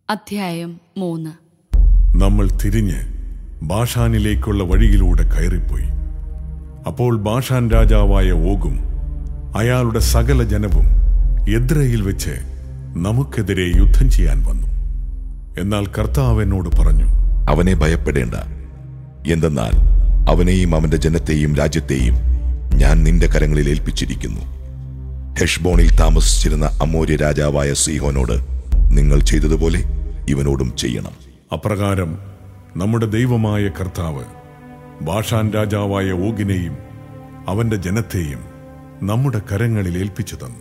അധ്യായം മൂന്ന് നമ്മൾ തിരിഞ്ഞ് ബാഷാനിലേക്കുള്ള വഴിയിലൂടെ കയറിപ്പോയി അപ്പോൾ ബാഷാൻ രാജാവായ ഓഗും അയാളുടെ സകല ജനവും എദ്രയിൽ വെച്ച് നമുക്കെതിരെ യുദ്ധം ചെയ്യാൻ വന്നു എന്നാൽ കർത്താവ് എന്നോട് പറഞ്ഞു അവനെ ഭയപ്പെടേണ്ട എന്തെന്നാൽ അവനെയും അവന്റെ ജനത്തെയും രാജ്യത്തെയും ഞാൻ നിന്റെ കരങ്ങളിൽ ഏൽപ്പിച്ചിരിക്കുന്നു ഹെഷ്ബോണിൽ താമസിച്ചിരുന്ന അമോര്യ രാജാവായ സീഹോനോട് നിങ്ങൾ ചെയ്തതുപോലെ ഇവനോടും ചെയ്യണം അപ്രകാരം നമ്മുടെ ദൈവമായ കർത്താവ് ബാഷാൻ രാജാവായ ഓഗിനെയും അവന്റെ ജനത്തെയും നമ്മുടെ കരങ്ങളിൽ ഏൽപ്പിച്ചു തന്നു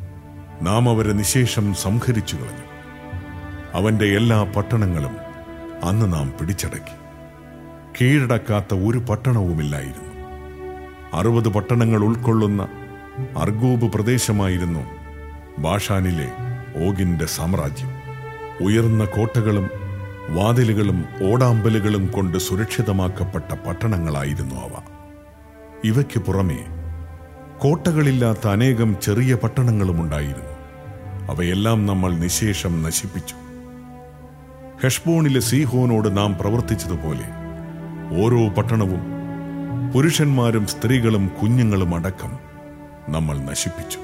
നാം അവരെ നിശേഷം സംഹരിച്ചു കളഞ്ഞു അവന്റെ എല്ലാ പട്ടണങ്ങളും അന്ന് നാം പിടിച്ചടക്കി കീഴടക്കാത്ത ഒരു പട്ടണവുമില്ലായിരുന്നു അറുപത് പട്ടണങ്ങൾ ഉൾക്കൊള്ളുന്ന അർഗൂബ് പ്രദേശമായിരുന്നു ബാഷാനിലെ ഓഗിന്റെ സാമ്രാജ്യം ഉയർന്ന കോട്ടകളും വാതിലുകളും ഓടാമ്പലുകളും കൊണ്ട് സുരക്ഷിതമാക്കപ്പെട്ട പട്ടണങ്ങളായിരുന്നു അവ ഇവയ്ക്ക് പുറമേ കോട്ടകളില്ലാത്ത അനേകം ചെറിയ പട്ടണങ്ങളും ഉണ്ടായിരുന്നു അവയെല്ലാം നമ്മൾ നിശേഷം നശിപ്പിച്ചു ഹെഷ്ബോണിലെ സീഹോനോട് നാം പ്രവർത്തിച്ചതുപോലെ ഓരോ പട്ടണവും പുരുഷന്മാരും സ്ത്രീകളും കുഞ്ഞുങ്ങളും അടക്കം നമ്മൾ നശിപ്പിച്ചു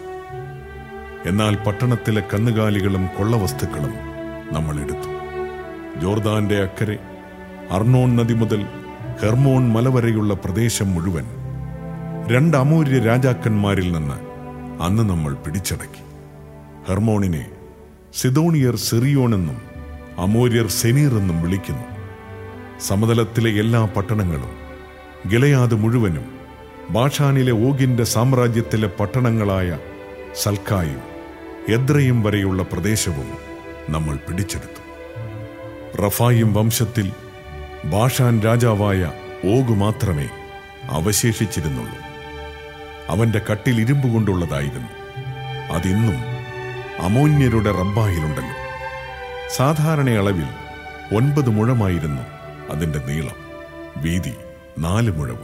എന്നാൽ പട്ടണത്തിലെ കന്നുകാലികളും കൊള്ളവസ്തുക്കളും നമ്മൾ എടുത്തു ജോർദാന്റെ അക്കരെ അർണോൺ നദി മുതൽ ഹെർമോൺ മല വരെയുള്ള പ്രദേശം മുഴുവൻ രണ്ട് അമൂര്യ രാജാക്കന്മാരിൽ നിന്ന് അന്ന് നമ്മൾ പിടിച്ചടക്കി ഹെർമോണിനെ സിദോണിയർ സിറിയോൺ എന്നും അമൂര്യർ സെനീർ എന്നും വിളിക്കുന്നു സമതലത്തിലെ എല്ലാ പട്ടണങ്ങളും ഗിലയാത് മുഴുവനും ബാഷാനിലെ ഓഗിന്റെ സാമ്രാജ്യത്തിലെ പട്ടണങ്ങളായ സൽക്കായും എദ്രയും വരെയുള്ള പ്രദേശവും നമ്മൾ പിടിച്ചെടുത്തു റഫായിം വംശത്തിൽ ബാഷാൻ രാജാവായ ഓഗ് മാത്രമേ അവശേഷിച്ചിരുന്നുള്ളൂ അവന്റെ കട്ടിൽ ഇരുമ്പ് കൊണ്ടുള്ളതായിരുന്നു അതിന്നും അമോന്യരുടെ റബ്ബായിലുണ്ടല്ലോ സാധാരണ അളവിൽ ഒൻപത് മുഴമായിരുന്നു അതിന്റെ നീളം വീതി നാല് മുഴവും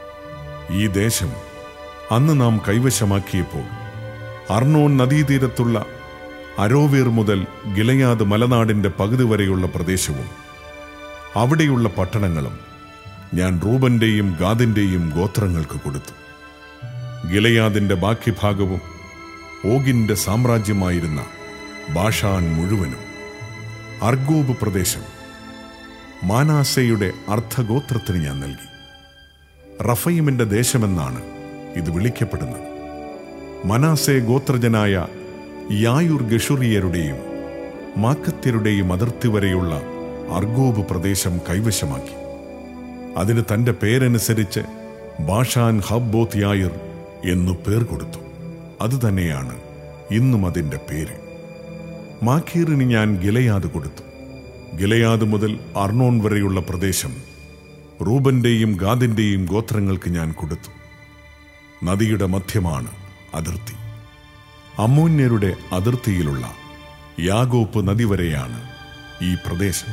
ഈ ദേശം അന്ന് നാം കൈവശമാക്കിയപ്പോൾ അർണോൺ നദീതീരത്തുള്ള അരോവേർ മുതൽ ഗിലയാദ് മലനാടിന്റെ പകുതി വരെയുള്ള പ്രദേശവും അവിടെയുള്ള പട്ടണങ്ങളും ഞാൻ റൂബന്റെയും ഗാദിന്റെയും ഗോത്രങ്ങൾക്ക് കൊടുത്തു ഗിലയാദിന്റെ ബാക്കി ഭാഗവും ഓഗിന്റെ സാമ്രാജ്യമായിരുന്ന ബാഷാൻ മുഴുവനും അർഗോബ് പ്രദേശം മാനാസയുടെ അർദ്ധഗോത്രത്തിന് ഞാൻ നൽകി റഫീമിന്റെ ദേശമെന്നാണ് ഇത് വിളിക്കപ്പെടുന്നത് മനാസെ ഗോത്രജനായ യായുർ ഗഷുറിയരുടെയും മാക്കത്യരുടെയും അതിർത്തി വരെയുള്ള അർഗോബ് പ്രദേശം കൈവശമാക്കി അതിന് തന്റെ പേരനുസരിച്ച് ബാഷാൻ ഹബ്ബോത്ത് യായുർ എന്നു പേർ കൊടുത്തു അതുതന്നെയാണ് ഇന്നും അതിന്റെ പേര് മാഖീറിന് ഞാൻ ഗിലയാത് കൊടുത്തു ഗിലയാത് മുതൽ അർണോൺ വരെയുള്ള പ്രദേശം റൂബന്റെയും ഗാദിന്റെയും ഗോത്രങ്ങൾക്ക് ഞാൻ കൊടുത്തു നദിയുടെ മധ്യമാണ് അതിർത്തി അമ്മൂന്യരുടെ അതിർത്തിയിലുള്ള യാഗോപ്പ് നദി വരെയാണ് ഈ പ്രദേശം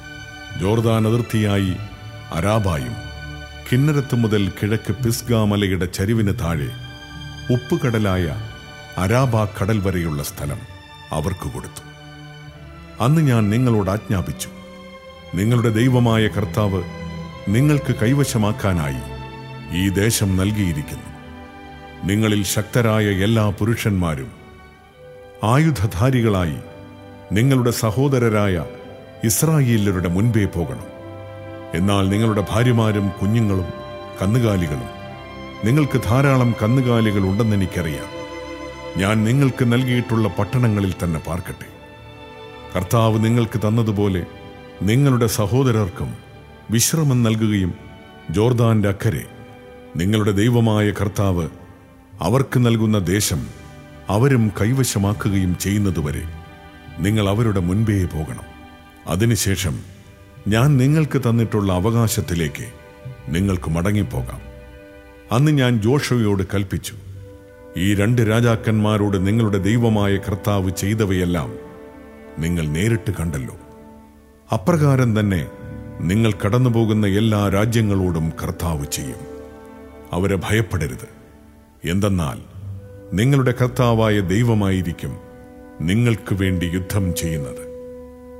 ജോർദാൻ അതിർത്തിയായി അരാബായും കിന്നരത്ത് മുതൽ കിഴക്ക് പിസ്ഗ മലയുടെ ചരിവിന് താഴെ ഉപ്പുകടലായ അരാബ കടൽ വരെയുള്ള സ്ഥലം അവർക്ക് കൊടുത്തു അന്ന് ഞാൻ നിങ്ങളോട് ആജ്ഞാപിച്ചു നിങ്ങളുടെ ദൈവമായ കർത്താവ് നിങ്ങൾക്ക് കൈവശമാക്കാനായി ഈ ദേശം നൽകിയിരിക്കുന്നു നിങ്ങളിൽ ശക്തരായ എല്ലാ പുരുഷന്മാരും ആയുധധാരികളായി നിങ്ങളുടെ സഹോദരരായ ഇസ്രായേലരുടെ മുൻപേ പോകണം എന്നാൽ നിങ്ങളുടെ ഭാര്യമാരും കുഞ്ഞുങ്ങളും കന്നുകാലികളും നിങ്ങൾക്ക് ധാരാളം കന്നുകാലികൾ ഉണ്ടെന്ന് എനിക്കറിയാം ഞാൻ നിങ്ങൾക്ക് നൽകിയിട്ടുള്ള പട്ടണങ്ങളിൽ തന്നെ പാർക്കട്ടെ കർത്താവ് നിങ്ങൾക്ക് തന്നതുപോലെ നിങ്ങളുടെ സഹോദരർക്കും വിശ്രമം നൽകുകയും ജോർദാന്റെ അക്കരെ നിങ്ങളുടെ ദൈവമായ കർത്താവ് അവർക്ക് നൽകുന്ന ദേശം അവരും കൈവശമാക്കുകയും ചെയ്യുന്നതുവരെ നിങ്ങൾ അവരുടെ മുൻപേ പോകണം അതിനുശേഷം ഞാൻ നിങ്ങൾക്ക് തന്നിട്ടുള്ള അവകാശത്തിലേക്ക് നിങ്ങൾക്ക് മടങ്ങിപ്പോകാം അന്ന് ഞാൻ ജോഷയോട് കൽപ്പിച്ചു ഈ രണ്ട് രാജാക്കന്മാരോട് നിങ്ങളുടെ ദൈവമായ കർത്താവ് ചെയ്തവയെല്ലാം നിങ്ങൾ നേരിട്ട് കണ്ടല്ലോ അപ്രകാരം തന്നെ നിങ്ങൾ കടന്നുപോകുന്ന എല്ലാ രാജ്യങ്ങളോടും കർത്താവ് ചെയ്യും അവരെ ഭയപ്പെടരുത് എന്തെന്നാൽ നിങ്ങളുടെ കർത്താവായ ദൈവമായിരിക്കും നിങ്ങൾക്ക് വേണ്ടി യുദ്ധം ചെയ്യുന്നത്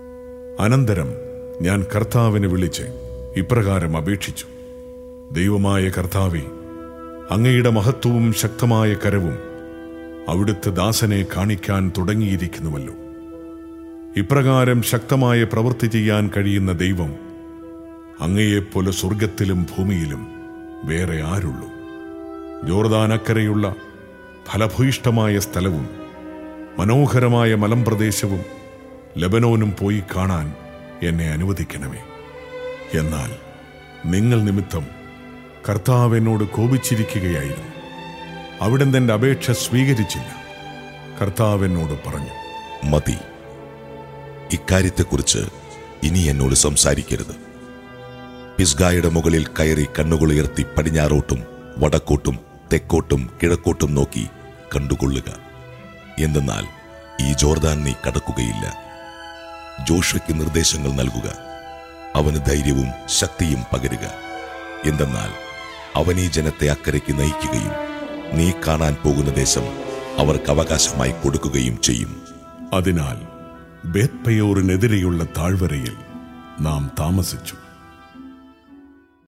അനന്തരം ഞാൻ കർത്താവിനെ വിളിച്ച് ഇപ്രകാരം അപേക്ഷിച്ചു ദൈവമായ കർത്താവെ അങ്ങയുടെ മഹത്വവും ശക്തമായ കരവും അവിടുത്തെ ദാസനെ കാണിക്കാൻ തുടങ്ങിയിരിക്കുന്നുവല്ലോ ഇപ്രകാരം ശക്തമായ പ്രവൃത്തി ചെയ്യാൻ കഴിയുന്ന ദൈവം അങ്ങയെപ്പോലെ സ്വർഗത്തിലും ഭൂമിയിലും വേറെ ആരുള്ളൂ ജോർദാനക്കരയുള്ള ഫലഭൂയിഷ്ടമായ സ്ഥലവും മനോഹരമായ മലമ്പ്രദേശവും ലബനോനും പോയി കാണാൻ എന്നെ അനുവദിക്കണമേ എന്നാൽ നിങ്ങൾ നിമിത്തം കർത്താവ് എന്നോട് കോപിച്ചിരിക്കുകയായിരുന്നു അവിടുന്ന് എന്റെ അപേക്ഷ സ്വീകരിച്ചില്ല കർത്താവ് എന്നോട് പറഞ്ഞു മതി ഇക്കാര്യത്തെക്കുറിച്ച് ഇനി എന്നോട് സംസാരിക്കരുത് പിസ്ഗായുടെ മുകളിൽ കയറി കണ്ണുകളുയർത്തി പടിഞ്ഞാറോട്ടും വടക്കോട്ടും തെക്കോട്ടും കിഴക്കോട്ടും നോക്കി കണ്ടുകൊള്ളുക എന്തെന്നാൽ ഈ ജോർദാൻ നീ കടക്കുകയില്ല ജോഷയ്ക്ക് നിർദ്ദേശങ്ങൾ നൽകുക അവന് ധൈര്യവും ശക്തിയും പകരുക എന്തെന്നാൽ അവൻ ഈ ജനത്തെ അക്കരയ്ക്ക് നയിക്കുകയും നീ കാണാൻ പോകുന്ന ദേശം അവർക്ക് അവകാശമായി കൊടുക്കുകയും ചെയ്യും അതിനാൽ ബേത്പയോറിനെതിരെയുള്ള താഴ്വരയിൽ നാം താമസിച്ചു